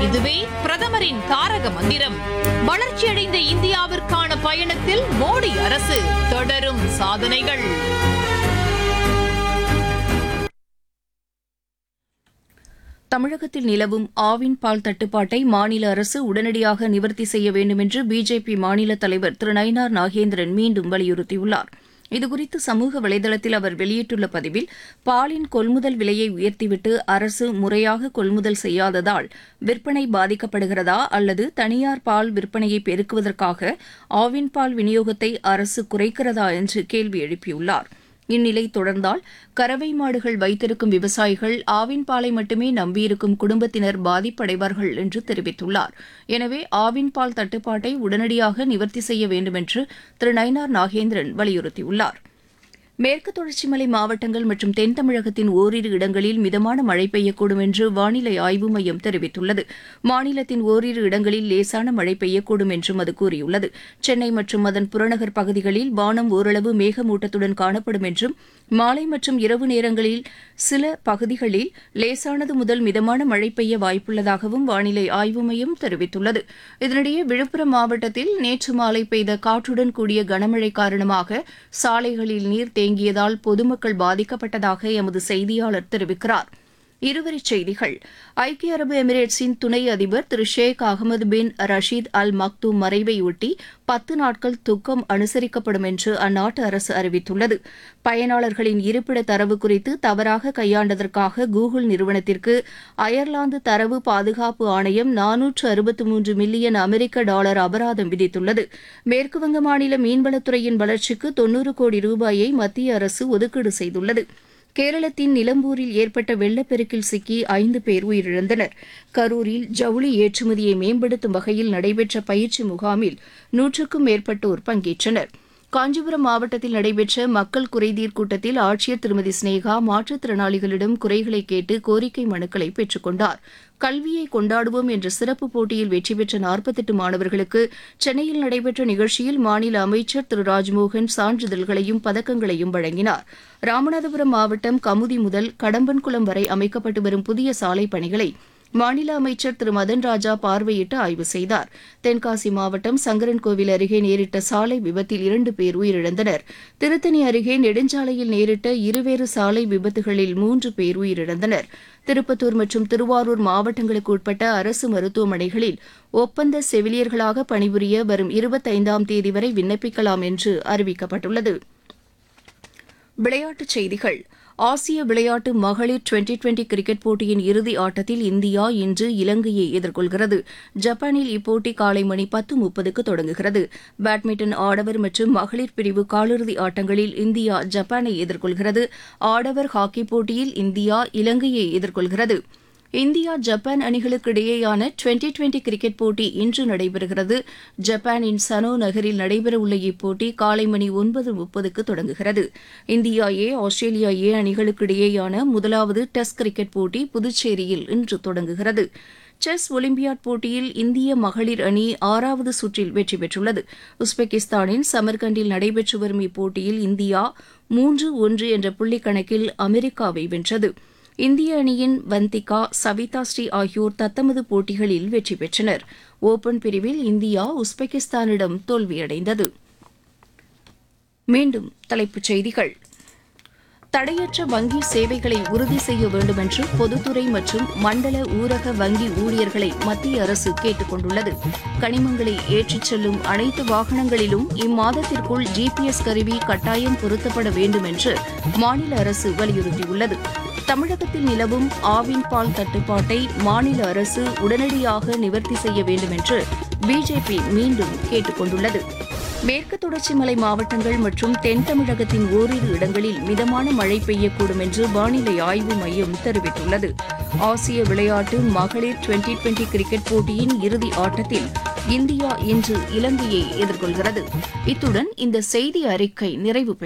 இதுவே பிரதமரின் தாரக மந்திரம் வளர்ச்சியடைந்த இந்தியாவிற்கான பயணத்தில் மோடி அரசு தொடரும் சாதனைகள் தமிழகத்தில் நிலவும் ஆவின் பால் தட்டுப்பாட்டை மாநில அரசு உடனடியாக நிவர்த்தி செய்ய வேண்டும் என்று பிஜேபி மாநில தலைவர் திரு நயினார் நாகேந்திரன் மீண்டும் வலியுறுத்தியுள்ளார் இதுகுறித்து சமூக வலைதளத்தில் அவர் வெளியிட்டுள்ள பதிவில் பாலின் கொள்முதல் விலையை உயர்த்திவிட்டு அரசு முறையாக கொள்முதல் செய்யாததால் விற்பனை பாதிக்கப்படுகிறதா அல்லது தனியார் பால் விற்பனையை பெருக்குவதற்காக ஆவின் பால் விநியோகத்தை அரசு குறைக்கிறதா என்று கேள்வி எழுப்பியுள்ளார் இந்நிலை தொடர்ந்தால் கறவை மாடுகள் வைத்திருக்கும் விவசாயிகள் ஆவின் பாலை மட்டுமே நம்பியிருக்கும் குடும்பத்தினர் பாதிப்படைவார்கள் என்று தெரிவித்துள்ளார் எனவே ஆவின் பால் தட்டுப்பாட்டை உடனடியாக நிவர்த்தி செய்ய வேண்டும் என்று திரு நயினார் நாகேந்திரன் வலியுறுத்தியுள்ளார் மேற்கு தொடர்ச்சி மலை மாவட்டங்கள் மற்றும் தென் தமிழகத்தின் ஓரிரு இடங்களில் மிதமான மழை பெய்யக்கூடும் என்று வானிலை ஆய்வு மையம் தெரிவித்துள்ளது மாநிலத்தின் ஓரிரு இடங்களில் லேசான மழை பெய்யக்கூடும் என்றும் அது கூறியுள்ளது சென்னை மற்றும் அதன் புறநகர் பகுதிகளில் வானம் ஓரளவு மேகமூட்டத்துடன் காணப்படும் என்றும் மாலை மற்றும் இரவு நேரங்களில் சில பகுதிகளில் லேசானது முதல் மிதமான மழை பெய்ய வாய்ப்புள்ளதாகவும் வானிலை ஆய்வு மையம் தெரிவித்துள்ளது இதனிடையே விழுப்புரம் மாவட்டத்தில் நேற்று மாலை பெய்த காற்றுடன் கூடிய கனமழை காரணமாக சாலைகளில் நீர் தேங்கியதால் பொதுமக்கள் பாதிக்கப்பட்டதாக எமது செய்தியாளர் தெரிவிக்கிறார் இருவரிச் செய்திகள் ஐக்கிய அரபு எமிரேட்ஸின் துணை அதிபர் திரு ஷேக் அகமது பின் ரஷீத் அல் மக்தூம் மறைவையொட்டி பத்து நாட்கள் துக்கம் அனுசரிக்கப்படும் என்று அந்நாட்டு அரசு அறிவித்துள்ளது பயனாளர்களின் இருப்பிட தரவு குறித்து தவறாக கையாண்டதற்காக கூகுள் நிறுவனத்திற்கு அயர்லாந்து தரவு பாதுகாப்பு ஆணையம் நானூற்று அறுபத்து மூன்று மில்லியன் அமெரிக்க டாலர் அபராதம் விதித்துள்ளது மேற்குவங்க மாநில மீன்வளத்துறையின் வளர்ச்சிக்கு தொன்னூறு கோடி ரூபாயை மத்திய அரசு ஒதுக்கீடு செய்துள்ளது கேரளத்தின் நிலம்பூரில் ஏற்பட்ட வெள்ளப்பெருக்கில் சிக்கி ஐந்து பேர் உயிரிழந்தனர் கரூரில் ஜவுளி ஏற்றுமதியை மேம்படுத்தும் வகையில் நடைபெற்ற பயிற்சி முகாமில் நூற்றுக்கும் மேற்பட்டோர் பங்கேற்றனர் காஞ்சிபுரம் மாவட்டத்தில் நடைபெற்ற மக்கள் குறைதீர் கூட்டத்தில் ஆட்சியர் திருமதி ஸ்னேகா மாற்றுத்திறனாளிகளிடம் குறைகளை கேட்டு கோரிக்கை மனுக்களை பெற்றுக் கொண்டார் கல்வியை கொண்டாடுவோம் என்ற சிறப்பு போட்டியில் வெற்றி பெற்ற நாற்பத்தெட்டு மாணவர்களுக்கு சென்னையில் நடைபெற்ற நிகழ்ச்சியில் மாநில அமைச்சர் திரு ராஜ்மோகன் சான்றிதழ்களையும் பதக்கங்களையும் வழங்கினார் ராமநாதபுரம் மாவட்டம் கமுதி முதல் கடம்பன்குளம் வரை அமைக்கப்பட்டு வரும் புதிய சாலை பணிகளை மாநில அமைச்சர் திரு மதன் ராஜா பார்வையிட்டு ஆய்வு செய்தார் தென்காசி மாவட்டம் சங்கரன்கோவில் அருகே நேரிட்ட சாலை விபத்தில் இரண்டு பேர் உயிரிழந்தனர் திருத்தணி அருகே நெடுஞ்சாலையில் நேரிட்ட இருவேறு சாலை விபத்துகளில் மூன்று பேர் உயிரிழந்தனர் திருப்பத்தூர் மற்றும் திருவாரூர் மாவட்டங்களுக்கு உட்பட்ட அரசு மருத்துவமனைகளில் ஒப்பந்த செவிலியர்களாக பணிபுரிய வரும் இருபத்தைந்தாம் தேதி வரை விண்ணப்பிக்கலாம் என்று அறிவிக்கப்பட்டுள்ளது விளையாட்டுச் செய்திகள் ஆசிய விளையாட்டு மகளிர் டுவெண்டி டுவெண்டி கிரிக்கெட் போட்டியின் இறுதி ஆட்டத்தில் இந்தியா இன்று இலங்கையை எதிர்கொள்கிறது ஜப்பானில் இப்போட்டி காலை மணி பத்து முப்பதுக்கு தொடங்குகிறது பேட்மிண்டன் ஆடவர் மற்றும் மகளிர் பிரிவு காலிறுதி ஆட்டங்களில் இந்தியா ஜப்பானை எதிர்கொள்கிறது ஆடவர் ஹாக்கி போட்டியில் இந்தியா இலங்கையை எதிர்கொள்கிறது இந்தியா ஜப்பான் அணிகளுக்கு இடையேயான டுவெண்டி டுவெண்டி கிரிக்கெட் போட்டி இன்று நடைபெறுகிறது ஜப்பானின் சனோ நகரில் நடைபெறவுள்ள இப்போட்டி காலை மணி ஒன்பது முப்பதுக்கு தொடங்குகிறது இந்தியா ஏ ஆஸ்திரேலியா ஏ அணிகளுக்கு இடையேயான முதலாவது டெஸ்ட் கிரிக்கெட் போட்டி புதுச்சேரியில் இன்று தொடங்குகிறது செஸ் ஒலிம்பியாட் போட்டியில் இந்திய மகளிர் அணி ஆறாவது சுற்றில் வெற்றி பெற்றுள்ளது உஸ்பெகிஸ்தானின் சமர்கண்டில் நடைபெற்று வரும் இப்போட்டியில் இந்தியா மூன்று ஒன்று என்ற புள்ளி கணக்கில் அமெரிக்காவை வென்றது இந்திய அணியின் வந்திகா சவிதா ஸ்ரீ ஆகியோர் தத்தமது போட்டிகளில் வெற்றி பெற்றனர் ஓபன் பிரிவில் இந்தியா உஸ்பெகிஸ்தானிடம் தோல்வியடைந்தது மீண்டும் தலைப்புச் செய்திகள் தடையற்ற வங்கி சேவைகளை உறுதி செய்ய வேண்டும் என்று பொதுத்துறை மற்றும் மண்டல ஊரக வங்கி ஊழியர்களை மத்திய அரசு கேட்டுக் கொண்டுள்ளது கனிமங்களை ஏற்றிச் செல்லும் அனைத்து வாகனங்களிலும் இம்மாதத்திற்குள் ஜிபிஎஸ் கருவி கட்டாயம் பொருத்தப்பட வேண்டும் என்று மாநில அரசு வலியுறுத்தியுள்ளது தமிழகத்தில் நிலவும் ஆவின் பால் தட்டுப்பாட்டை மாநில அரசு உடனடியாக நிவர்த்தி செய்ய வேண்டும் என்று பிஜேபி மீண்டும் கேட்டுக் கொண்டுள்ளது மேற்கு தொடர்ச்சி மலை மாவட்டங்கள் மற்றும் தென் தமிழகத்தின் ஓரிரு இடங்களில் மிதமான மழை பெய்யக்கூடும் என்று வானிலை ஆய்வு மையம் தெரிவித்துள்ளது ஆசிய விளையாட்டு மகளிர் டுவெண்டி டுவெண்டி கிரிக்கெட் போட்டியின் இறுதி ஆட்டத்தில் இந்தியா இன்று இலங்கையை எதிர்கொள்கிறது இத்துடன் இந்த செய்தி அறிக்கை நிறைவு பெற்றது